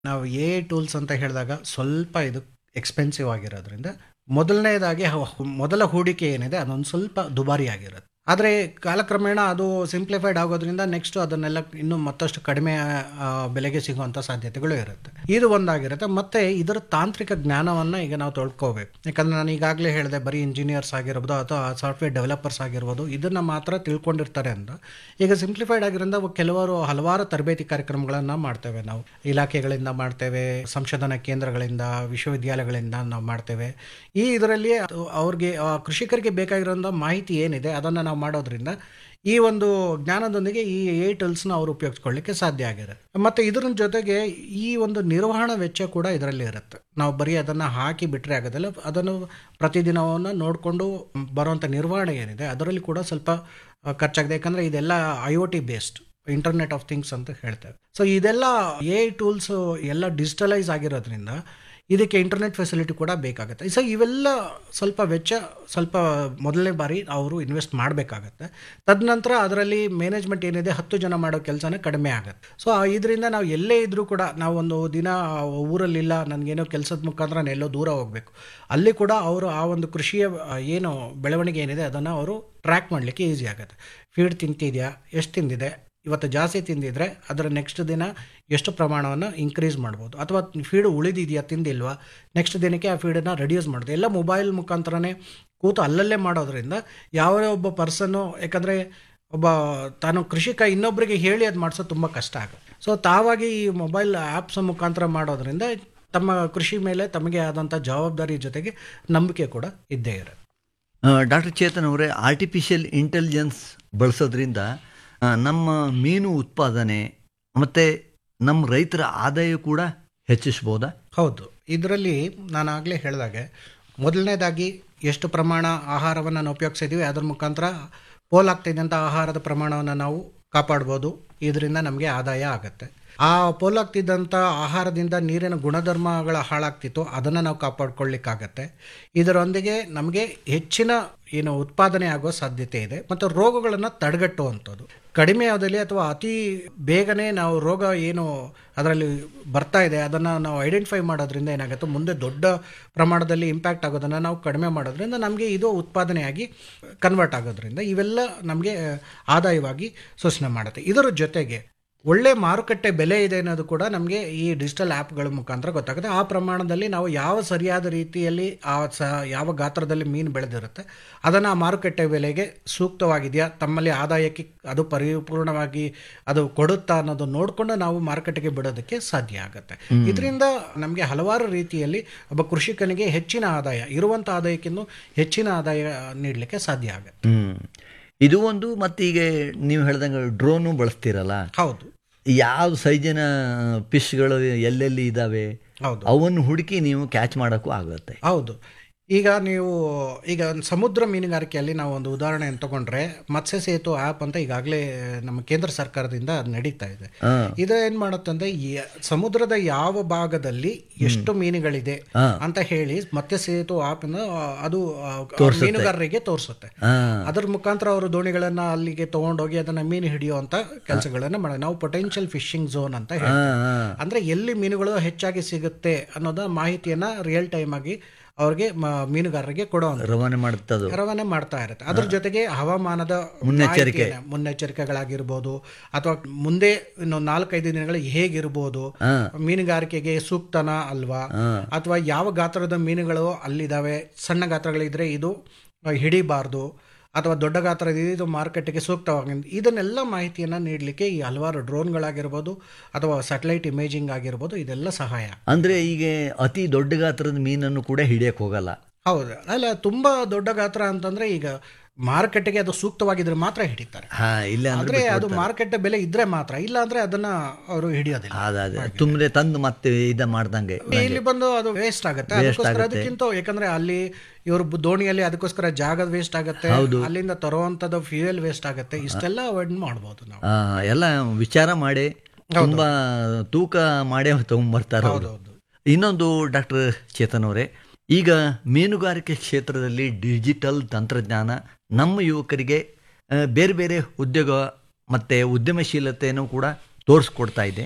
ನಾವು A tools ಅಂತ ಹೇಳಿದಾಗ ಸ್ವಲ್ಪ ಇದು ಎಕ್ಸ್ಪೆನ್ಸಿವ್ ಆಗಿರೋದ್ರಿಂದ ಮೊದಲನೇದಾಗಿ ಹ- ಮೊದಲ ಹೂಡಿಕೆ ಏನಿದೆ ಅದೊಂದು ಸ್ವಲ್ಪ ದುಬಾರಿ ಆಗಿರುತ್ತೆ ಆದರೆ ಕಾಲಕ್ರಮೇಣ ಅದು ಸಿಂಪ್ಲಿಫೈಡ್ ಆಗೋದ್ರಿಂದ ನೆಕ್ಸ್ಟ್ ಅದನ್ನೆಲ್ಲ ಇನ್ನೂ ಮತ್ತಷ್ಟು ಕಡಿಮೆ ಆ, ಬೆಲೆಗೆ ಸಿಗುವಂಥ ಸಾಧ್ಯತೆಗಳು ಇರುತ್ತೆ ಇದು ಒಂದಾಗಿರುತ್ತೆ ಮತ್ತೆ ಇದರ ತಾಂತ್ರಿಕ ಜ್ಞಾನವನ್ನು ಈಗ ನಾವು ತೊಳ್ಕೋಬೇಕು ಯಾಕಂದ್ರೆ ನಾನು ಈಗಾಗಲೇ ಹೇಳಿದೆ ಬರೀ ಇಂಜಿನಿಯರ್ಸ್ ಆಗಿರ್ಬೋದು ಅಥವಾ ಸಾಫ್ಟ್ವೇರ್ ಡೆವಲಪರ್ಸ್ ಆಗಿರ್ಬೋದು ಇದನ್ನು ಮಾತ್ರ ತಿಳ್ಕೊಂಡಿರ್ತಾರೆ ಅಂತ ಈಗ ಸಿಂಪ್ಲಿಫೈಡ್ ಆಗಿರೋದ್ರಿಂದ ಕೆಲವರು ಹಲವಾರು ತರಬೇತಿ ಕಾರ್ಯಕ್ರಮಗಳನ್ನು ಮಾಡ್ತೇವೆ ನಾವು ಇಲಾಖೆಗಳಿಂದ ಮಾಡ್ತೇವೆ ಸಂಶೋಧನಾ ಕೇಂದ್ರಗಳಿಂದ ವಿಶ್ವವಿದ್ಯಾಲಯಗಳಿಂದ ನಾವು ಮಾಡ್ತೇವೆ ಈ ಇದರಲ್ಲಿ ಅದು ಅವ್ರಿಗೆ ಆ, ಕೃಷಿಕರಿಗೆ ಬೇಕಾಗಿರೋಂಥ ಮಾಹಿತಿ ಏನಿದೆ ಅದನ್ನು ನಾವು ಮಾಡೋದ್ರಿಂದ ಈ ಒಂದು ಜ್ಞಾನದೊಂದಿಗೆ ಈ ಎ ಟೂಲ್ಸ್ನ ಅವರು ಉಪಯೋಗಿಸ್ಕೊಳ್ಳಿಕ್ಕೆ ಸಾಧ್ಯ ಆಗಿದೆ ಮತ್ತು ಇದರ ಜೊತೆಗೆ ಈ ಒಂದು ನಿರ್ವಹಣಾ ವೆಚ್ಚ ಕೂಡ ಇದರಲ್ಲಿ ಇರುತ್ತೆ ನಾವು ಬರೀ ಅದನ್ನು ಹಾಕಿ ಬಿಟ್ಟರೆ ಆಗೋದಿಲ್ಲ ಅದನ್ನು ಪ್ರತಿದಿನವನ್ನು ನೋಡಿಕೊಂಡು ಬರುವಂಥ ನಿರ್ವಹಣೆ ಏನಿದೆ ಅದರಲ್ಲಿ ಕೂಡ ಸ್ವಲ್ಪ ಆ, ಖರ್ಚಾಗಿದೆ ಯಾಕಂದರೆ ಇದೆಲ್ಲ I O T based internet of things ಅಂತ ಹೇಳ್ತೇವೆ ಸೊ ಇದೆಲ್ಲ ಎ ಟೂಲ್ಸ್ ಎಲ್ಲ ಡಿಜಿಟಲೈಸ್ ಆಗಿರೋದ್ರಿಂದ ಇದಕ್ಕೆ ಇಂಟರ್ನೆಟ್ ಫೆಸಿಲಿಟಿ ಕೂಡ ಬೇಕಾಗುತ್ತೆ ಸೊ ಇವೆಲ್ಲ ಸ್ವಲ್ಪ ವೆಚ್ಚ ಸ್ವಲ್ಪ ಮೊದಲನೇ ಬಾರಿ ಅವರು ಇನ್ವೆಸ್ಟ್ ಮಾಡಬೇಕಾಗತ್ತೆ ತದನಂತರ ಅದರಲ್ಲಿ ಮ್ಯಾನೇಜ್ಮೆಂಟ್ ಏನಿದೆ ಹತ್ತು ಜನ ಮಾಡೋ ಕೆಲಸನೇ ಕಡಿಮೆ ಆಗುತ್ತೆ ಸೊ ಇದರಿಂದ ನಾವು ಎಲ್ಲೇ ಇದ್ದರೂ ಕೂಡ ನಾವು ಒಂದು ದಿನ ಊರಲ್ಲಿಲ್ಲ ನನಗೇನೋ ಕೆಲಸದ ಮುಖಾಂತರ ನಾನು ಎಲ್ಲೋ ದೂರ ಹೋಗಬೇಕು ಅಲ್ಲಿ ಕೂಡ ಅವರು ಆ ಒಂದು ಕೃಷಿಯ ಆ, ಏನು ಬೆಳವಣಿಗೆ ಏನಿದೆ ಅದನ್ನು ಅವರು ಟ್ರ್ಯಾಕ್ ಮಾಡಲಿಕ್ಕೆ ಈಸಿ ಆಗುತ್ತೆ ಫೀಡ್ ತಿಂತಿದೆಯಾ ಎಷ್ಟು ತಿಂದಿದೆ ಇವತ್ತು ಜಾಸ್ತಿ ತಿಂದಿದ್ರೆ ಅದರ ನೆಕ್ಸ್ಟ್ ದಿನ ಎಷ್ಟು ಪ್ರಮಾಣವನ್ನು ಇನ್ಕ್ರೀಸ್ ಮಾಡ್ಬೋದು ಅಥವಾ ಫೀಡ್ ಉಳಿದಿದೆಯಾ ತಿಂದಿಲ್ವಾ ನೆಕ್ಸ್ಟ್ ದಿನಕ್ಕೆ ಆ ಫೀಡನ್ನು ರೆಡ್ಯೂಸ್ ಮಾಡೋದು ಎಲ್ಲ ಮೊಬೈಲ್ ಮುಖಾಂತರನೇ ಕೂತು ಅಲ್ಲಲ್ಲೇ ಮಾಡೋದ್ರಿಂದ ಯಾವ ಒಬ್ಬ ಪರ್ಸನ್ನು ಯಾಕಂದರೆ ಒಬ್ಬ ತಾನು ಕೃಷಿಕ ಇನ್ನೊಬ್ಬರಿಗೆ ಹೇಳಿ ಅದು ಮಾಡಿಸೋದು ತುಂಬ ಕಷ್ಟ ಆಗುತ್ತೆ ಸೊ ತಾವಾಗಿ ಈ ಮೊಬೈಲ್ ಆ್ಯಪ್ಸ್ ಮುಖಾಂತರ ಮಾಡೋದ್ರಿಂದ ತಮ್ಮ ಕೃಷಿ ಮೇಲೆ ತಮಗೆ ಆದಂಥ ಜವಾಬ್ದಾರಿ ಜೊತೆಗೆ ನಂಬಿಕೆ ಕೂಡ ಇದ್ದೇ ಇರುತ್ತೆ ಡಾಕ್ಟರ್ ಚೇತನ್ ಅವರೇ ಆರ್ಟಿಫಿಷಿಯಲ್ ಇಂಟೆಲಿಜೆನ್ಸ್ ಬಳಸೋದ್ರಿಂದ ಆ, ನಮ್ಮ ಮೀನು ಉತ್ಪಾದನೆ ಮತ್ತು ನಮ್ಮ ರೈತರ ಆದಾಯ ಕೂಡ ಹೆಚ್ಚಿಸ್ಬೋದಾ ಹೌದು ಇದರಲ್ಲಿ ನಾನು ಆಗಲೇ ಹೇಳಿದಾಗೆ ಮೊದಲನೇದಾಗಿ ಎಷ್ಟು ಪ್ರಮಾಣ ಆಹಾರವನ್ನು ನಾವು ಉಪಯೋಗಿಸಿದ್ದೀವಿ ಅದ್ರ ಮುಖಾಂತರ ಪೋಲಾಗ್ತಿದ್ದಂಥ ಆಹಾರದ ಪ್ರಮಾಣವನ್ನು ನಾವು ಕಾಪಾಡ್ಬೋದು ಇದರಿಂದ ನಮಗೆ ಆದಾಯ ಆಗುತ್ತೆ ಆ ಪೋಲಾಗ್ತಿದ್ದಂಥ ಆಹಾರದಿಂದ ನೀರಿನ ಗುಣಧರ್ಮಗಳ ಹಾಳಾಗ್ತಿತ್ತು ಅದನ್ನು ನಾವು ಕಾಪಾಡ್ಕೊಳ್ಳಿಕ್ಕಾಗತ್ತೆ ಇದರೊಂದಿಗೆ ನಮಗೆ ಹೆಚ್ಚಿನ ಏನು ಉತ್ಪಾದನೆ ಆಗೋ ಸಾಧ್ಯತೆ ಇದೆ ಮತ್ತು ರೋಗಗಳನ್ನು ತಡೆಗಟ್ಟುವಂಥದ್ದು ಕಡಿಮೆ ಅವಧಿಯಲ್ಲಿ ಅಥವಾ ಅತಿ ಬೇಗನೆ ನಾವು ರೋಗ ಏನು ಅದರಲ್ಲಿ ಬರ್ತಾ ಇದೆ ಅದನ್ನು ನಾವು ಐಡೆಂಟಿಫೈ ಮಾಡೋದ್ರಿಂದ ಏನಾಗುತ್ತೆ ಮುಂದೆ ದೊಡ್ಡ ಪ್ರಮಾಣದಲ್ಲಿ ಇಂಪ್ಯಾಕ್ಟ್ ಆಗೋದನ್ನು ನಾವು ಕಡಿಮೆ ಮಾಡೋದ್ರಿಂದ ನಮಗೆ ಇದು ಉತ್ಪಾದನೆಯಾಗಿ ಕನ್ವರ್ಟ್ ಆಗೋದ್ರಿಂದ ಇವೆಲ್ಲ ನಮಗೆ ಆದಾಯವಾಗಿ ಸೂಚನೆ ಮಾಡುತ್ತೆ ಇದರ ಜೊತೆಗೆ ಒಳ್ಳೆ ಮಾರುಕಟ್ಟೆ ಬೆಲೆ ಇದೆ ಅನ್ನೋದು ಕೂಡ ನಮಗೆ ಈ ಡಿಜಿಟಲ್ ಆ್ಯಪ್ಗಳ ಮುಖಾಂತರ ಗೊತ್ತಾಗುತ್ತೆ ಆ ಪ್ರಮಾಣದಲ್ಲಿ ನಾವು ಯಾವ ಸರಿಯಾದ ರೀತಿಯಲ್ಲಿ ಆ ಸ ಯಾವ ಗಾತ್ರದಲ್ಲಿ ಮೀನು ಬೆಳೆದಿರುತ್ತೆ ಅದನ್ನು ಆ ಮಾರುಕಟ್ಟೆ ಬೆಲೆಗೆ ಸೂಕ್ತವಾಗಿದೆಯಾ ತಮ್ಮಲ್ಲಿ ಆದಾಯಕ್ಕೆ ಅದು ಪರಿಪೂರ್ಣವಾಗಿ ಅದು ಕೊಡುತ್ತಾ ಅನ್ನೋದು ನೋಡಿಕೊಂಡು ನಾವು ಮಾರುಕಟ್ಟೆಗೆ ಬಿಡೋದಕ್ಕೆ ಸಾಧ್ಯ ಆಗುತ್ತೆ ಇದರಿಂದ ನಮಗೆ ಹಲವಾರು ರೀತಿಯಲ್ಲಿ ಒಬ್ಬ ಕೃಷಿಕನಿಗೆ ಹೆಚ್ಚಿನ ಆದಾಯ ಇರುವಂಥ ಆದಾಯಕ್ಕಿಂತ ಹೆಚ್ಚಿನ ಆದಾಯ ನೀಡಲಿಕ್ಕೆ ಸಾಧ್ಯ ಆಗುತ್ತೆ ಹ್ಮ್ ಇದು ಒಂದು ಮತ್ತು ಈಗ ನೀವು ಹೇಳ್ದಂಗೆ ಡ್ರೋನು ಬಳಸ್ತೀರಲ್ಲ ಹೌದು ಯಾವ ಸೈಜಿನ ಫಿಶ್ಗಳು ಎಲ್ಲೆಲ್ಲಿ ಇದ್ದಾವೆ ಹೌದು ಅವನ್ನು ಹುಡುಕಿ ನೀವು ಕ್ಯಾಚ್ ಮಾಡೋಕ್ಕೂ ಆಗುತ್ತೆ ಹೌದು ಈಗ ನೀವು ಈಗ ಸಮುದ್ರ ಮೀನುಗಾರಿಕೆಯಲ್ಲಿ ನಾವು ಒಂದು ಉದಾಹರಣೆಯನ್ನು ತಗೊಂಡ್ರೆ ಮತ್ಸ್ಯ ಸೇತು ಆ್ಯಪ್ ಅಂತ ಈಗಾಗಲೇ ನಮ್ಮ ಕೇಂದ್ರ ಸರ್ಕಾರದಿಂದ ಅದ್ ನಡೀತಾ ಇದೆ ಹಾ. ಇದು ಏನು ಮಾಡುತ್ತಂದ್ರೆ ಯ- ಸಮುದ್ರದ ಯಾವ ಭಾಗದಲ್ಲಿ ಎಷ್ಟು ಮೀನುಗಳಿದೆ ಹಾ. ಅಂತ ಹೇಳಿ ಮತ್ಸ್ಯ ಸೇತು ಆ್ಯಪ್ ಅದು ಆ, ಮೀನುಗಾರರಿಗೆ ತೋರಿಸುತ್ತೆ ಹಾಂ ಅದರ ಮುಖಾಂತರ ಅವರು ದೋಣಿಗಳನ್ನ ಅಲ್ಲಿಗೆ ತಗೊಂಡೋಗಿ ಅದನ್ನ ಮೀನು ಹಿಡಿಯುವಂತ ಕೆಲಸಗಳನ್ನ ಮಾಡಿ ನಾವು ಪೊಟೆನ್ಷಿಯಲ್ ಫಿಶಿಂಗ್ ಝೋನ್ ಅಂತ ಹೇಳಿ ಹಾಂ ಹಾಂ ಅಂದ್ರೆ ಎಲ್ಲಿ ಮೀನುಗಳು ಹೆಚ್ಚಾಗಿ ಸಿಗುತ್ತೆ ಅನ್ನೋದ ಮಾಹಿತಿಯನ್ನ ರಿಯಲ್ ಟೈಮ್ ಆಗಿ ಅವ್ರಿಗೆ ಮ- ಮೀನುಗಾರರಿಗೆ ಕೊಡುವಂತ ರವಾನೆ ಮಾಡುತ್ತದು ರವಾನೆ ಮಾಡ್ತಾ ಇರುತ್ತೆ ಅದ್ರ ಜೊತೆಗೆ ಹವಾಮಾನದ ಮುನ್ನೆಚ್ಚರಿಕೆ. ಮಾಹಿತಿಯನ್ನ- ಮುನ್ನೆಚ್ಚರಿಕೆಗಳಾಗಿರ್ಬೋದು ಅಥವಾ ಮುಂದೆ ಇನ್ನು ನಾಲ್ಕೈದು ದಿನಗಳು ಹೇಗಿರ್ಬೋದು ಹಾಂ ಮೀನುಗಾರಿಕೆಗೆ ಸೂಕ್ತನಾ ಅಲ್ವಾ ಹಾಂ ಅಥವಾ ಯಾವ ಗಾತ್ರದ ಮೀನುಗಳು ಅಲ್ಲಿದ್ದಾವೆ ಸಣ್ಣ ಗಾತ್ರಗಳಿದ್ರೆ ಇದು ಹಿಡಿಬಾರ್ದು ಅಥವಾ ದೊಡ್ಡ ಗಾತ್ರದ ಇದು ಮಾರುಕಟ್ಟೆಗೆ ಸೂಕ್ತವಾಗಿ ಇದನ್ನೆಲ್ಲ ಮಾಹಿತಿಯನ್ನು ನೀಡಲಿಕ್ಕೆ ಈ ಹಲವಾರು ಡ್ರೋನ್ಗಳಾಗಿರ್ಬೋದು ಅಥವಾ ಸ್ಯಾಟಲೈಟ್ ಇಮೇಜಿಂಗ್ ಆಗಿರ್ಬೋದು ಇದೆಲ್ಲ ಸಹಾಯ ಅಂದರೆ ಈಗ ಅತಿ ದೊಡ್ಡ ಗಾತ್ರದ ಮೀನನ್ನು ಕೂಡ ಹಿಡಿಯಕ್ಕೆ ಹೋಗಲ್ಲ ಹೌದು ಅಲ್ಲ ತುಂಬ ದೊಡ್ಡ ಗಾತ್ರ ಅಂತಂದ್ರೆ ಈಗ ಮಾರುಕಟ್ಟೆಗೆ ಅದು ಸೂಕ್ತವಾಗಿದ್ರೆ ಮಾತ್ರ ಹಿಡಿತಾರೆ ಹಾಂ ಇಲ್ಲ ಅಂದ್ರೆ ಆದ್ರೆ ಅದು ಮಾರುಕಟ್ಟೆ ಬೆಲೆ ಇದ್ರೆ ಮಾತ್ರ ಇಲ್ಲ ಅಂದ್ರೆ ಅದನ್ನ ಅವರು ಹಿಡಿಯೋದಿಲ್ಲ ಅದೇ ತುಂಬರೆ ತಂದು ಮತ್ತೆ ಇದ ಮಾಡ್ದಂಗೆ ಇಲ್ಲಿ ಬಂದು ಅದು ವೇಸ್ಟ್ ಆಗುತ್ತೆ ಅದಕ್ಕೋಸ್ಕರ ಅದಕ್ಕಿಂತ ಯಾಕಂದ್ರೆ ಅಲ್ಲಿ ಇವರು ಬು- ದೋಣಿಯಲ್ಲಿ ಅದಕ್ಕೋಸ್ಕರ ಜಾಗ ವೇಸ್ಟ್ ಆಗುತ್ತೆ ಅಲ್ಲಿಂದ ತರುವಂತದ್ದು ಫ್ಯೂಯಲ್ ವೇಸ್ಟ್ ಆಗುತ್ತೆ ಇಷ್ಟೆಲ್ಲ ಅವಾಯ್ಡ್ ಮಾಡ್ಬೋದು ನಾವು ಆ, ಎಲ್ಲ ವಿಚಾರ ಮಾಡಿ ತುಂಬಾ ತೂಕ ಮಾಡೇ ತಗೊಂಡ್ಬರ್ತಾರೆ ಅವರು ಹೌದು. ಇನ್ನೊಂದು ಡಾಕ್ಟರ್ ಚೇತನ್ ಅವರೇ ಈಗ ಮೀನುಗಾರಿಕೆ ಕ್ಷೇತ್ರದಲ್ಲಿ ಡಿಜಿಟಲ್ ತಂತ್ರಜ್ಞಾನ ನಮ್ಮ ಯುವಕರಿಗೆ ಆ, ಬೇರೆ ಬೇರೆ ಉದ್ಯೋಗ ಮತ್ತು ಉದ್ಯಮಶೀಲತೆಯನ್ನು ಕೂಡ ತೋರಿಸ್ಕೊಡ್ತಾ ಇದೆ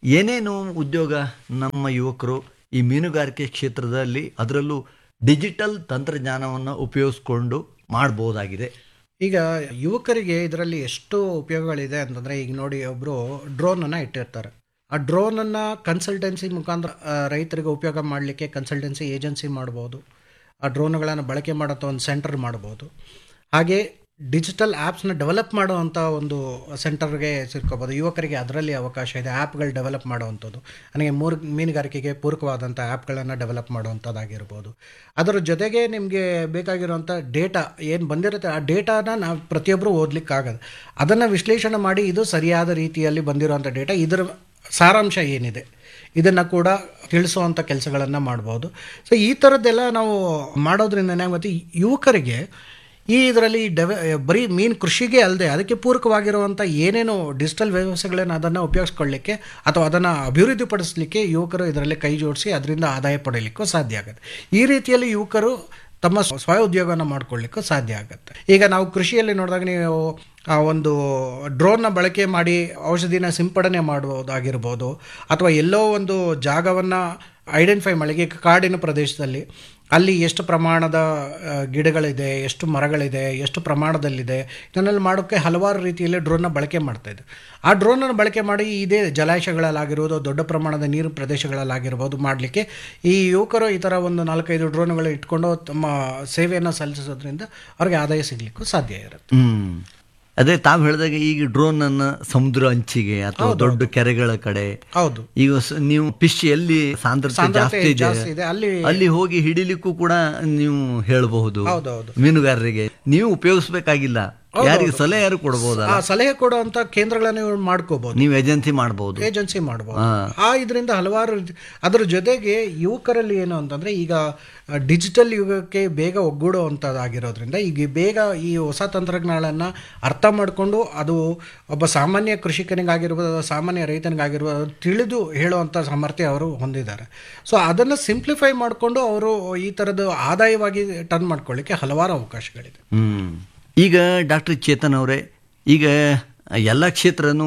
ಏನೇನು ಉದ್ಯೋಗ ನಮ್ಮ ಯುವಕರು ಈ ಮೀನುಗಾರಿಕೆ ಕ್ಷೇತ್ರದಲ್ಲಿ ಅದರಲ್ಲೂ ಡಿಜಿಟಲ್ ತಂತ್ರಜ್ಞಾನವನ್ನು ಉಪಯೋಗಿಸ್ಕೊಂಡು ಮಾಡ್ಬೋದಾಗಿದೆ ಈಗ ಯುವಕರಿಗೆ ಇದರಲ್ಲಿ ಎಷ್ಟು ಉಪಯೋಗಗಳಿದೆ ಅಂತಂದರೆ ಈಗ ನೋಡಿ ಒಬ್ಬರು ಡ್ರೋನನ್ನು ಇಟ್ಟಿರ್ತಾರೆ ಆ ಡ್ರೋನನ್ನು ಕನ್ಸಲ್ಟೆನ್ಸಿ ಮುಖಾಂತರ ಆ, ರೈತರಿಗೆ ಉಪಯೋಗ ಮಾಡಲಿಕ್ಕೆ ಕನ್ಸಲ್ಟೆನ್ಸಿ ಏಜೆನ್ಸಿ ಮಾಡ್ಬೋದು ಆ ಡ್ರೋನ್ಗಳನ್ನು ಬಳಕೆ ಮಾಡೋಂಥ ಒಂದು ಸೆಂಟರ್ ಮಾಡ್ಬೋದು ಹಾಗೆ ಡಿಜಿಟಲ್ ಆ್ಯಪ್ಸ್ನ ಡೆವಲಪ್ ಮಾಡುವಂಥ ಒಂದು ಸೆಂಟರ್ಗೆ ಸೇರ್ಕೋಬೋದು ಯುವಕರಿಗೆ ಅದರಲ್ಲಿ ಅವಕಾಶ ಇದೆ ಆ್ಯಪ್ಗಳು ಡೆವಲಪ್ ಮಾಡುವಂಥದ್ದು ನನಗೆ ಮೂರು ಮೀನುಗಾರಿಕೆಗೆ ಪೂರಕವಾದಂಥ ಆ್ಯಪ್ಗಳನ್ನು ಡೆವಲಪ್ ಮಾಡುವಂಥದ್ದಾಗಿರ್ಬೋದು ಅದರ ಜೊತೆಗೆ ನಿಮಗೆ ಬೇಕಾಗಿರುವಂಥ ಡೇಟಾ ಏನು ಬಂದಿರುತ್ತೆ ಆ ಡೇಟಾನ ನಾವು ಪ್ರತಿಯೊಬ್ಬರು ಓದಲಿಕ್ಕಾಗದು ಅದನ್ನು ವಿಶ್ಲೇಷಣೆ ಮಾಡಿ ಇದು ಸರಿಯಾದ ರೀತಿಯಲ್ಲಿ ಬಂದಿರುವಂಥ ಡೇಟಾ ಇದರ ಸಾರಾಂಶ ಏನಿದೆ ಇದನ್ನು ಕೂಡ ತಿಳಿಸುವಂಥ ಕೆಲಸಗಳನ್ನು ಮಾಡ್ಬೋದು ಸೊ ಈ ಥರದ್ದೆಲ್ಲ ನಾವು ಮಾಡೋದ್ರಿಂದ ಏನಾಗುತ್ತೆ ಯುವಕರಿಗೆ ಈ ಇದರಲ್ಲಿ ಡೆವ ಬರೀ ಮೀನು ಕೃಷಿಗೆ ಅಲ್ಲದೆ ಅದಕ್ಕೆ ಪೂರಕವಾಗಿರುವಂಥ ಏನೇನು ಡಿಜಿಟಲ್ ವ್ಯವಸ್ಥೆಗಳನ್ನು ಅದನ್ನು ಉಪಯೋಗಿಸ್ಕೊಳ್ಳಿಕ್ಕೆ ಅಥವಾ ಅದನ್ನು ಅಭಿವೃದ್ಧಿಪಡಿಸಲಿಕ್ಕೆ ಯುವಕರು ಇದರಲ್ಲಿ ಕೈ ಜೋಡಿಸಿ ಅದರಿಂದ ಆದಾಯ ಪಡೆಯಲಿಕ್ಕೂ ಸಾಧ್ಯ ಆಗುತ್ತೆ ಈ ರೀತಿಯಲ್ಲಿ ಯುವಕರು ತಮ್ಮ ಸ್ವ- ಸ್ವಯ ಉದ್ಯೋಗವನ್ನು ಮಾಡ್ಕೊಳ್ಳಿಕ್ಕೂ ಸಾಧ್ಯ ಆಗುತ್ತೆ ಈಗ ನಾವು ಕೃಷಿಯಲ್ಲಿ ನೋಡಿದಾಗ ನೀವು ಆ ಒಂದು ಡ್ರೋನ್ನ ಬಳಕೆ ಮಾಡಿ ಔಷಧಿನ ಸಿಂಪಡಣೆ ಮಾಡುವುದಾಗಿರ್ಬೋದು ಅಥವಾ ಎಲ್ಲೋ ಒಂದು ಜಾಗವನ್ನು ಐಡೆಂಟಿಫೈ ಮಾಡಿ ಈಗ ಕಾಡಿನ ಪ್ರದೇಶದಲ್ಲಿ ಅಲ್ಲಿ ಎಷ್ಟು ಪ್ರಮಾಣದ ಆ, ಗಿಡಗಳಿದೆ ಎಷ್ಟು ಮರಗಳಿದೆ ಎಷ್ಟು ಪ್ರಮಾಣದಲ್ಲಿದೆ ಇದನ್ನೆಲ್ಲ ಮಾಡೋಕ್ಕೆ ಹಲವಾರು ರೀತಿಯಲ್ಲಿ ಡ್ರೋನ್ನ ಬಳಕೆ ಮಾಡ್ತಾ ಇದೆ ಆ ಡ್ರೋನನ್ನು ಬಳಕೆ ಮಾಡಿ ಇದೇ ಜಲಾಶಯಗಳಲ್ಲಾಗಿರ್ಬೋದು ದೊಡ್ಡ ಪ್ರಮಾಣದ ನೀರು ಪ್ರದೇಶಗಳಲ್ಲಾಗಿರ್ಬೋದು ಮಾಡಲಿಕ್ಕೆ ಈ ಯುವಕರು ಈ ಥರ ಒಂದು ನಾಲ್ಕೈದು ಡ್ರೋನ್ಗಳು ಇಟ್ಕೊಂಡು ತಮ್ಮ ಸೇವೆಯನ್ನು ಸಲ್ಲಿಸೋದ್ರಿಂದ ಅವ್ರಿಗೆ ಆದಾಯ ಸಿಗಲಿಕ್ಕೂ ಸಾಧ್ಯ ಇರುತ್ತೆ ಹ್ಮ್ ಅದೇ ತಾವು ಹೇಳಿದಾಗ ಈಗ ಡ್ರೋನ್ ಅನ್ನ ಸಮುದ್ರ ಅಂಚಿಗೆ ಅಥವಾ ದೊಡ್ಡ ಕೆರೆಗಳ ಕಡೆ ಹೌದು ಈಗ ಸ- ನೀವು ಫಿಶ್ ಎಲ್ಲಿ ಸಾಂದ್ರತೆ ಸಾಂದ್ರತೆ ಜಾಸ್ತಿ ಜಾಸ್ತಿ ಇದೆ ಇದೆ ಅಲ್ಲಿ ಅಲ್ಲಿ ಹೋಗಿ ಹಿಡಿಲಿಕ್ಕೂ ಕೂಡ ನೀವು ಹೇಳಬಹುದು ಹೌದೌದು ಮೀನುಗಾರರಿಗೆ ನೀವು ಉಪಯೋಗಿಸ್ಬೇಕಾಗಿಲ್ಲ ಯಾರಿಗೆ ಸಲಹೆ ಯಾರು ಕೊಡ್ಬೋದಲ್ಲ ಆ ಸಲಹೆ ಕೊಡುವಂಥ ಕೇಂದ್ರಗಳನ್ನು ನೀವು ಮಾಡ್ಕೋಬಹುದು ನೀವು ಏಜೆನ್ಸಿ ಮಾಡಬಹುದು ಏಜೆನ್ಸಿ ಮಾಡ್ಬೋದು ಆ ಇದರಿಂದ ಹಲವಾರು ರೀತಿ- ಅದರ ಜೊತೆಗೆ ಯುವಕರಲ್ಲಿ ಏನು ಅಂತಂದ್ರೆ ಈಗ ಡಿಜಿಟಲ್ ಯುಗಕ್ಕೆ ಬೇಗ ಒಗ್ಗೂಡುವಂಥದ್ದಾಗಿರೋದ್ರಿಂದ ಈಗ ಬೇಗ ಈ ಹೊಸ ತಂತ್ರಜ್ಞಾನಗಳನ್ನು ಅರ್ಥ ಮಾಡಿಕೊಂಡು ಅದು ಒಬ್ಬ ಸಾಮಾನ್ಯ ಕೃಷಿಕನಿಗಾಗಿರ್ಬೋದು ಸಾಮಾನ್ಯ ರೈತನಿಗಾಗಿರ್ಬೋದು ತಿಳಿದು ಹೇಳುವಂಥ ಸಾಮರ್ಥ್ಯ ಅವರು ಹೊಂದಿದ್ದಾರೆ ಸೊ ಅದನ್ನು ಸಿಂಪ್ಲಿಫೈ ಮಾಡಿಕೊಂಡು ಅವರು ಈ ಥರದ್ದು ಆದಾಯವಾಗಿ ಟರ್ನ್ ಮಾಡ್ಕೊಳ್ಳಿಕ್ಕೆ ಹಲವಾರು ಅವಕಾಶಗಳಿದೆ ಹ್ಮ್ ಈಗ ಡಾಕ್ಟರ್ ಚೇತನ್ ಅವರೇ ಈಗ ಎಲ್ಲ ಕ್ಷೇತ್ರನೂ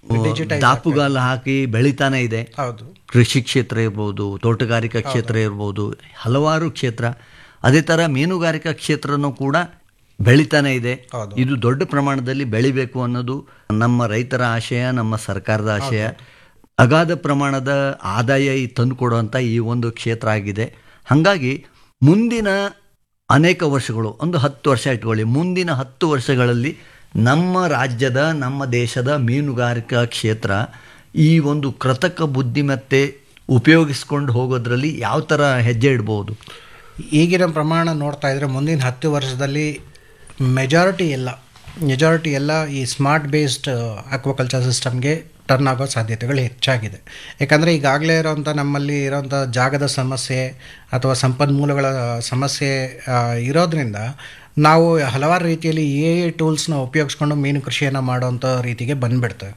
ದಾಪುಗಾಲ ಹಾಕಿ ಬೆಳಿತಾನೆ ಇದೆ ಹೌದು ಕೃಷಿ ಕ್ಷೇತ್ರ ಇರ್ಬೋದು ತೋಟಗಾರಿಕಾ ಕ್ಷೇತ್ರ ಇರ್ಬೋದು ಹಲವಾರು ಕ್ಷೇತ್ರ ಅದೇ ಥರ ಮೀನುಗಾರಿಕಾ ಕ್ಷೇತ್ರನೂ ಕೂಡ ಬೆಳಿತಾನೆ ಇದೆ ಹೌದು. ಇದು ದೊಡ್ಡ ಪ್ರಮಾಣದಲ್ಲಿ ಬೆಳಿಬೇಕು ಅನ್ನೋದು ನಮ್ಮ ರೈತರ ಆಶಯ ನಮ್ಮ ಸರ್ಕಾರದ ಆಶಯ ಅಗಾಧ ಪ್ರಮಾಣದ ಆದಾಯ ಈ ತಂದು ಕೊಡುವಂಥ ಈ ಒಂದು ಕ್ಷೇತ್ರ ಆಗಿದೆ ಹಾಗಾಗಿ ಮುಂದಿನ ಅನೇಕ ವರ್ಷಗಳು ಒಂದು ಹತ್ತು ವರ್ಷ ಇಟ್ಕೊಳ್ಳಿ ಮುಂದಿನ ಹತ್ತು ವರ್ಷಗಳಲ್ಲಿ ನಮ್ಮ ರಾಜ್ಯದ ನಮ್ಮ ದೇಶದ ಮೀನುಗಾರಿಕಾ ಕ್ಷೇತ್ರ ಈ ಒಂದು ಕೃತಕ ಬುದ್ಧಿಮತ್ತೆ ಉಪಯೋಗಿಸ್ಕೊಂಡು ಹೋಗೋದ್ರಲ್ಲಿ ಯಾವ ಥರ ಹೆಜ್ಜೆ ಇಡ್ಬೋದು ಈಗಿನ ಪ್ರಮಾಣ ನೋಡ್ತಾ ಇದ್ರೆ ಮುಂದಿನ ಹತ್ತು ವರ್ಷದಲ್ಲಿ ಮೆಜಾರಿಟಿ ಎಲ್ಲ ಮೆಜಾರಿಟಿ ಎಲ್ಲ ಈ ಸ್ಮಾರ್ಟ್ ಬೇಸ್ಡ್ ಅಕ್ವಾಕಲ್ಚರ್ ಸಿಸ್ಟಮ್ಗೆ ಟರ್ನ್ ಆಗೋ ಸಾಧ್ಯತೆಗಳು ಹೆಚ್ಚಾಗಿದೆ ಯಾಕಂದರೆ ಈಗಾಗಲೇ ಇರೋವಂಥ ನಮ್ಮಲ್ಲಿ ಇರೋವಂಥ ಜಾಗದ ಸಮಸ್ಯೆ ಅಥವಾ ಸಂಪನ್ಮೂಲಗಳ ಸಮಸ್ಯೆ ಆ, ಇರೋದ್ರಿಂದ ನಾವು ಹಲವಾರು ರೀತಿಯಲ್ಲಿ ಎ ಐ ಟೂಲ್ಸ್ನ ಉಪಯೋಗಿಸ್ಕೊಂಡು ಮೀನು ಕೃಷಿಯನ್ನು ಮಾಡೋವಂಥ ರೀತಿಗೆ ಬಂದುಬಿಡ್ತೇವೆ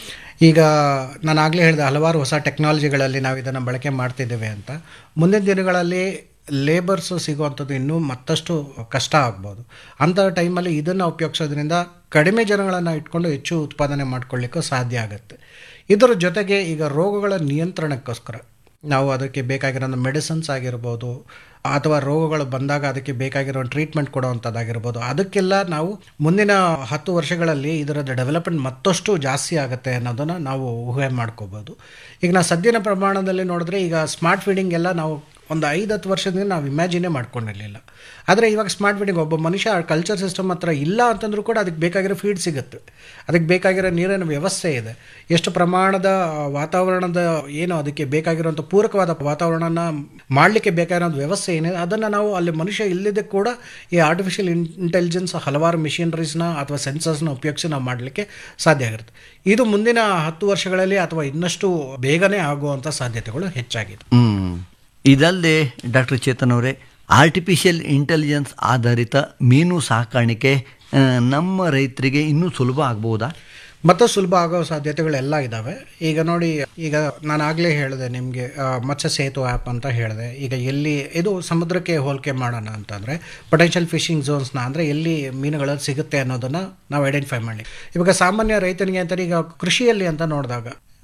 ಈಗ ನಾನು ಆಗಲೇ ಹೇಳಿದೆ ಹಲವಾರು ಹೊಸ ಟೆಕ್ನಾಲಜಿಗಳಲ್ಲಿ ನಾವು ಇದನ್ನು ಬಳಕೆ ಮಾಡ್ತಿದ್ದೇವೆ ಅಂತ ಮುಂದಿನ ದಿನಗಳಲ್ಲಿ ಲೇಬರ್ಸು ಸಿಗುವಂಥದ್ದು ಇನ್ನೂ ಮತ್ತಷ್ಟು ಕಷ್ಟ ಆಗ್ಬೋದು ಅಂಥ ಟೈಮಲ್ಲಿ ಇದನ್ನು ಉಪಯೋಗಿಸೋದ್ರಿಂದ ಕಡಿಮೆ ಜನಗಳನ್ನು ಇಟ್ಕೊಂಡು ಹೆಚ್ಚು ಉತ್ಪಾದನೆ ಮಾಡ್ಕೊಳ್ಳಿಕ್ಕೂ ಸಾಧ್ಯ ಆಗುತ್ತೆ ಇದರ ಜೊತೆಗೆ ಈಗ ರೋಗಗಳ ನಿಯಂತ್ರಣಕ್ಕೋಸ್ಕರ ನಾವು ಅದಕ್ಕೆ ಬೇಕಾಗಿರೋ ಮೆಡಿಸಿನ್ಸ್ ಆಗಿರ್ಬೋದು ಅಥವಾ ರೋಗಗಳು ಬಂದಾಗ ಅದಕ್ಕೆ ಬೇಕಾಗಿರೋ ಟ್ರೀಟ್ಮೆಂಟ್ ಕೊಡುವಂಥದ್ದಾಗಿರ್ಬೋದು ಅದಕ್ಕೆಲ್ಲ ನಾವು ಮುಂದಿನ ಹತ್ತು ವರ್ಷಗಳಲ್ಲಿ ಇದರ ಡೆವಲಪ್ಮೆಂಟ್ ಮತ್ತಷ್ಟು ಜಾಸ್ತಿ ಆಗುತ್ತೆ ಅನ್ನೋದನ್ನು ನಾವು ಊಹೆ ಮಾಡ್ಕೋಬೋದು ಈಗ ನಾವು ಸದ್ಯನ ಪ್ರಮಾಣದಲ್ಲಿ ನೋಡಿದ್ರೆ ಈಗ ಸ್ಮಾರ್ಟ್ ಫೀಡಿಂಗ್ ಎಲ್ಲ ನಾವು ಒಂದು ಐದು ಹತ್ತು ವರ್ಷದಿಂದ ನಾವು ಇಮ್ಯಾಜಿನೇ ಮಾಡ್ಕೊಂಡಿರಲಿಲ್ಲ ಆದರೆ ಇವಾಗ ಸ್ಮಾರ್ಟ್ ಫೀಡಿಂಗ್ ಒಬ್ಬ ಮನುಷ್ಯ ಕಲ್ಚರ್ ಸಿಸ್ಟಮ್ ಹತ್ರ ಇಲ್ಲ ಅಂತಂದ್ರೂ ಕೂಡ ಅದಕ್ಕೆ ಬೇಕಾಗಿರೋ ಫೀಡ್ ಸಿಗುತ್ತೆ ಅದಕ್ಕೆ ಬೇಕಾಗಿರೋ ನೀರಿನ ವ್ಯವಸ್ಥೆ ಇದೆ ಎಷ್ಟು ಪ್ರಮಾಣದ ವಾತಾವರಣದ ಏನು ಅದಕ್ಕೆ ಬೇಕಾಗಿರೋಂಥ ಪೂರಕವಾದ ವಾತಾವರಣನ ಮಾಡಲಿಕ್ಕೆ ಬೇಕಾಗಿರೋ ವ್ಯವಸ್ಥೆ ಏನಿದೆ ಅದನ್ನು ನಾವು ಅಲ್ಲಿ ಮನುಷ್ಯ ಇಲ್ಲದೆ ಕೂಡ ಈ ಆರ್ಟಿಫಿಷಿಯಲ್ ಇಂಟೆಲಿಜೆನ್ಸ್ ಹಲವಾರು ಮಿಷಿನರೀಸ್ನ ಅಥವಾ ಸೆನ್ಸರ್ಸ್ನ ಉಪಯೋಗಿಸಿ ನಾವು ಮಾಡಲಿಕ್ಕೆ ಸಾಧ್ಯ ಆಗಿರುತ್ತೆ ಇದು ಮುಂದಿನ ಹತ್ತು ವರ್ಷಗಳಲ್ಲಿ ಅಥವಾ ಇನ್ನಷ್ಟು ಬೇಗನೆ ಆಗುವಂಥ ಸಾಧ್ಯತೆಗಳು ಹೆಚ್ಚಾಗಿದೆ ಹ್ಮ್ ಇದಲ್ಲದೆ ಡಾಕ್ಟರ್ ಚೇತನ್ ಅವರೇ ಆರ್ಟಿಫಿಷಿಯಲ್ ಇಂಟೆಲಿಜೆನ್ಸ್ ಆಧಾರಿತ ಮೀನು ಸಾಕಾಣಿಕೆ ಆ, ನಮ್ಮ ರೈತರಿಗೆ ಇನ್ನೂ ಸುಲಭ ಆಗ್ಬೋದಾ ಮತ್ತು ಸುಲಭ ಆಗೋ ಸಾಧ್ಯತೆಗಳೆಲ್ಲ ಇದ್ದಾವೆ ಈಗ ನೋಡಿ ಈಗ ನಾನು ಆಗಲೇ ಹೇಳಿದೆ ನಿಮಗೆ ಮತ್ಸ್ಯ ಸೇತು ಆ್ಯಪ್ ಅಂತ ಹೇಳಿದೆ ಈಗ ಎಲ್ಲಿ ಇದು ಸಮುದ್ರಕ್ಕೆ ಹೋಲಿಕೆ ಮಾಡೋಣ ಅಂತಂದರೆ ಪೊಟೆನ್ಷಿಯಲ್ ಫಿಶಿಂಗ್ ಝೋನ್ಸ್ನ ಅಂದರೆ ಎಲ್ಲಿ ಮೀನುಗಳು ಸಿಗುತ್ತೆ ಅನ್ನೋದನ್ನು ನಾವು ಐಡೆಂಟಿಫೈ ಮಾಡಲಿ ಇವಾಗ ಸಾಮಾನ್ಯ ರೈತನಿಗೆ ಅಂತಾರೆ ಈಗ ಕೃಷಿಯಲ್ಲಿ ಅಂತ ನೋಡಿದಾಗ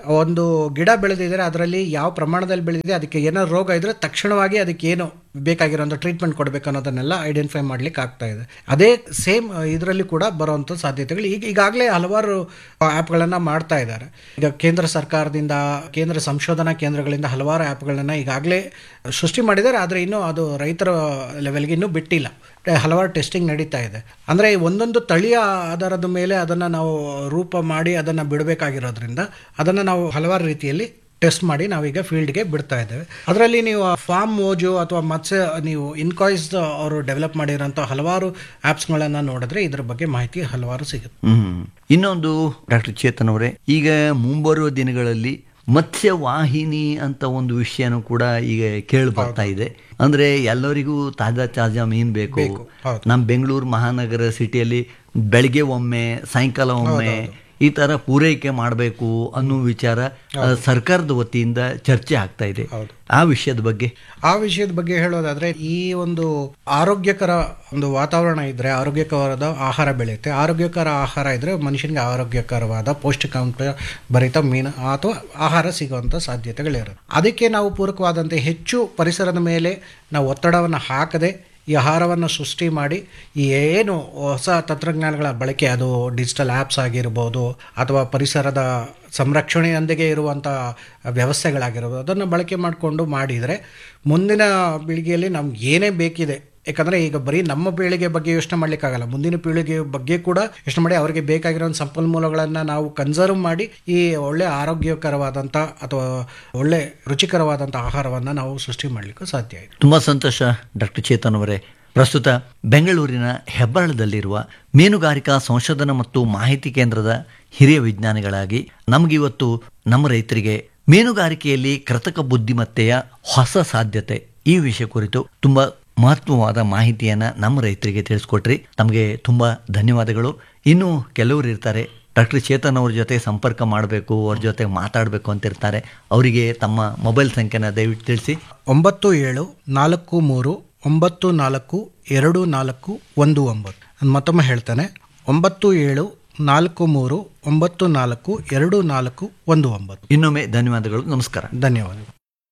ಒಂದು ಗಿಡ ಬೆಳೆದಿದ್ರೆ ಅದರಲ್ಲಿ ಯಾವ ಪ್ರಮಾಣದಲ್ಲಿ ಬೆಳೆದಿದೆ ಅದಕ್ಕೆ ಏನೋ ರೋಗ ಇದ್ರೆ ತಕ್ಷಣವಾಗಿ ಅದಕ್ಕೆ ಏನು ಬೇಕಾಗಿರೋಂಥ ಟ್ರೀಟ್ಮೆಂಟ್ ಕೊಡಬೇಕು ಅನ್ನೋದನ್ನೆಲ್ಲ ಐಡೆಂಟಿಫೈ ಮಾಡ್ಲಿಕ್ಕೆ ಆಗ್ತಾ ಇದೆ ಅದೇ ಸೇಮ್ ಇದರಲ್ಲಿ ಕೂಡ ಬರುವಂಥ ಸಾಧ್ಯತೆಗಳು ಈಗ ಈಗಾಗಲೇ ಹಲವಾರು ಆ್ಯಪ್ಗಳನ್ನು ಮಾಡ್ತಾ ಇದ್ದಾರೆ ಈಗ ಕೇಂದ್ರ ಸರ್ಕಾರದಿಂದ ಕೇಂದ್ರ ಸಂಶೋಧನಾ ಕೇಂದ್ರಗಳಿಂದ ಹಲವಾರು ಆ್ಯಪ್ಗಳನ್ನು ಈಗಾಗಲೇ ಸೃಷ್ಟಿ ಮಾಡಿದ್ದಾರೆ ಆದರೆ ಇನ್ನೂ ಅದು ರೈತರ ಲೆವೆಲ್ಗೆ ಇನ್ನೂ ಬಿಟ್ಟಿಲ್ಲ ಹಲವಾರು ಟೆಸ್ಟಿಂಗ್ ನಡೀತಾ ಇದೆ ಅಂದರೆ ಒಂದೊಂದು ತಳಿಯ ಆಧಾರದ ಮೇಲೆ ಅದನ್ನು ನಾವು ರೂಪ ಮಾಡಿ ಅದನ್ನು ಬಿಡಬೇಕಾಗಿರೋದ್ರಿಂದ ಅದನ್ನು ನಾವು ಹಲವಾರು ರೀತಿಯಲ್ಲಿ ಟೆಸ್ಟ್ ಮಾಡಿ ನಾವೀಗ ಫೀಲ್ಡ್ಗೆ ಬಿಡ್ತಾ ಇದ್ದೇವೆ ಅದರಲ್ಲಿ ನೀವು ಫಾರ್ಮ್ ಮೋಜು ಅಥವಾ ಮತ್ಸ್ಯ ನೀವು ಇನ್ಕಾಯ್ಸ್ ಅವರು ಡೆವಲಪ್ ಮಾಡಿರೋಂಥ ಹಲವಾರು ಆ್ಯಪ್ಸ್ಗಳನ್ನು ನೋಡಿದ್ರೆ ಇದ್ರ ಬಗ್ಗೆ ಮಾಹಿತಿ ಹಲವಾರು ಸಿಗುತ್ತೆ ಹ್ಮ್ ಇನ್ನೊಂದು ಡಾಕ್ಟರ್ ಚೇತನ್ ಅವರೇ ಈಗ ಮುಂಬರುವ ದಿನಗಳಲ್ಲಿ ಮತ್ಸ್ಯವಾಹಿನಿ ಅಂತ ಒಂದು ವಿಷಯನೂ ಕೂಡ ಈಗ ಕೇಳಿ ಬರ್ತಾ ಇದೆ ಅಂದ್ರೆ ಎಲ್ಲರಿಗೂ ತಾಜಾ ತಾಜಾ ಮೀನ್ ಬೇಕು ಹೌದು. ನಮ್ಮ ಬೆಂಗಳೂರು ಮಹಾನಗರ ಸಿಟಿಯಲ್ಲಿ ಬೆಳಗ್ಗೆ ಒಮ್ಮೆ ಸಾಯಂಕಾಲ ಒಮ್ಮೆ ಈ ತರ ಪೂರೈಕೆ ಮಾಡಬೇಕು ಅನ್ನೋ ವಿಚಾರ ಆ, ಸರ್ಕಾರದ ವತಿಯಿಂದ ಚರ್ಚೆ ಆಗ್ತಾ ಇದೆ ಆ ವಿಷಯದ ಬಗ್ಗೆ ಆ ವಿಷಯದ ಬಗ್ಗೆ ಹೇಳೋದಾದ್ರೆ ಈ ಒಂದು ಆರೋಗ್ಯಕರ ಒಂದು ವಾತಾವರಣ ಇದ್ರೆ ಆರೋಗ್ಯಕರವಾದ ಆಹಾರ ಬೆಳೆಯುತ್ತೆ ಆರೋಗ್ಯಕರ ಆಹಾರ ಇದ್ರೆ ಮನುಷ್ಯನಿಗೆ ಆರೋಗ್ಯಕರವಾದ ಪೌಷ್ಟಿಕಾಂಶ ಭರಿತ ಮೀನು ಅಥವಾ ಆಹಾರ ಸಿಗುವಂಥ ಸಾಧ್ಯತೆಗಳಿರುತ್ತೆ ಅದಕ್ಕೆ ನಾವು ಪೂರಕವಾದಂತೆ ಹೆಚ್ಚು ಪರಿಸರದ ಮೇಲೆ ನಾವು ಒತ್ತಡವನ್ನು ಹಾಕದೆ ಈ ಆಹಾರವನ್ನು ಸೃಷ್ಟಿ ಮಾಡಿ ಈ ಏನು ಹೊಸ ತಂತ್ರಜ್ಞಾನಗಳ ಬಳಕೆ ಅದು ಡಿಜಿಟಲ್ ಆ್ಯಪ್ಸ್ ಆಗಿರ್ಬೋದು ಅಥವಾ ಪರಿಸರದ ಸಂರಕ್ಷಣೆಯೊಂದಿಗೆ ಇರುವಂಥ ವ್ಯವಸ್ಥೆಗಳಾಗಿರ್ಬೋದು ಅದನ್ನು ಬಳಕೆ ಮಾಡಿಕೊಂಡು ಮಾಡಿದರೆ ಮುಂದಿನ ಪೀಳಿಗೆಯಲ್ಲಿ ನಮ್ಗೆ ಏನೇ ಬೇಕಿದೆ ಯಾಕಂದರೆ ಈಗ ಬರೀ ನಮ್ಮ ಪೀಳಿಗೆ ಬಗ್ಗೆ ಯೋಚನೆ ಮಾಡಲಿಕ್ಕಾಗಲ್ಲ ಮುಂದಿನ ಪೀಳಿಗೆ ಬಗ್ಗೆ ಕೂಡ ಯೋಚನೆ ಮಾಡಿ ಅವರಿಗೆ ಬೇಕಾಗಿರೋ ಸಂಪನ್ಮೂಲಗಳನ್ನು ನಾವು ಕನ್ಸರ್ವ್ ಮಾಡಿ ಈ ಒಳ್ಳೆ ಆರೋಗ್ಯಕರವಾದಂಥ ಅಥವಾ ಒಳ್ಳೆ ರುಚಿಕರವಾದಂಥ ಆಹಾರವನ್ನು ನಾವು ಸೃಷ್ಟಿ ಮಾಡಲಿಕ್ಕೂ ಸಾಧ್ಯ ಇದೆ ತುಂಬಾ ಸಂತೋಷ ಡಾಕ್ಟರ್ ಚೇತನ್ ಅವರೇ ಪ್ರಸ್ತುತ ಬೆಂಗಳೂರಿನ ಹೆಬ್ಬಾಳದಲ್ಲಿರುವ ಮೀನುಗಾರಿಕಾ ಸಂಶೋಧನಾ ಮತ್ತು ಮಾಹಿತಿ ಕೇಂದ್ರದ ಹಿರಿಯ ವಿಜ್ಞಾನಿಗಳಾಗಿ ನಮಗಿವತ್ತು ನಮ್ಮ ರೈತರಿಗೆ ಮೀನುಗಾರಿಕೆಯಲ್ಲಿ ಕೃತಕ ಬುದ್ಧಿಮತ್ತೆಯ ಹೊಸ ಸಾಧ್ಯತೆ ಈ ವಿಷಯ ಕುರಿತು ತುಂಬಾ ಮಹತ್ವವಾದ ಮಾಹಿತಿಯನ್ನ ನಮ್ಮ ರೈತರಿಗೆ ತಿಳಿಸ್ಕೊಟ್ರಿ ತಮಗೆ ತುಂಬಾ ಧನ್ಯವಾದಗಳು ಇನ್ನು ಕೆಲವರು ಇರ್ತಾರೆ ಡಾಕ್ಟರ್ ಚೇತನ್ ಅವ್ರ ಜೊತೆ ಸಂಪರ್ಕ ಮಾಡಬೇಕು ಅವ್ರ ಜೊತೆ ಮಾತಾಡಬೇಕು ಅಂತ ಇರ್ತಾರೆ ಅವರಿಗೆ ತಮ್ಮ ಮೊಬೈಲ್ ಸಂಖ್ಯೆನ ದಯವಿಟ್ಟು ತಿಳಿಸಿ ಒಂಬತ್ತು ಏಳು ನಾಲ್ಕು ಮೂರು ಒಂಬತ್ತು ನಾಲ್ಕು ಎರಡು ನಾಲ್ಕು ಒಂದು ಒಂಬತ್ತು ನಾನು ಮತ್ತೊಮ್ಮೆ ಹೇಳ್ತೇನೆ ಒಂಬತ್ತು ಏಳು ನಾಲ್ಕು ಮೂರು ಒಂಬತ್ತು ನಾಲ್ಕು ಎರಡು ನಾಲ್ಕು ಒಂದು ಒಂಬತ್ತು ಇನ್ನೊಮ್ಮೆ ಧನ್ಯವಾದಗಳು ನಮಸ್ಕಾರ ಧನ್ಯವಾದಗಳು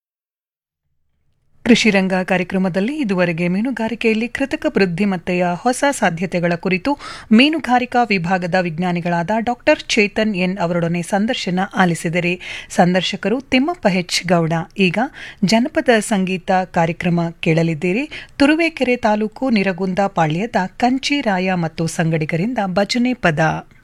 ಕೃಷಿ ರಂಗ ಕಾರ್ಯಕ್ರಮದಲ್ಲಿ ಇದುವರೆಗೆ ಮೀನುಗಾರಿಕೆಯಲ್ಲಿ ಕೃತಕ ಬುದ್ಧಿಮತ್ತೆಯ ಹೊಸ ಸಾಧ್ಯತೆಗಳ ಕುರಿತು ಮೀನುಗಾರಿಕಾ ವಿಭಾಗದ ವಿಜ್ಞಾನಿಗಳಾದ ಡಾಕ್ಟರ್ ಚೇತನ್ ಎನ್ ಅವರೊಡನೆ ಸಂದರ್ಶನ ಆಲಿಸಿದರೆ ಸಂದರ್ಶಕರು ತಿಮ್ಮಪ್ಪ ಹೆಚ್ ಗೌಡ ಈಗ ಜನಪದ ಸಂಗೀತ ಕಾರ್ಯಕ್ರಮ ಕೇಳಲಿದ್ದೀರಿ ತುರುವೇಕೆರೆ ತಾಲೂಕು ನಿರಗುಂದ ಪಾಳ್ಯದ ಕಂಚಿರಾಯ ಮತ್ತು ಸಂಗಡಿಗರಿಂದ ಭಜನೆ ಪದ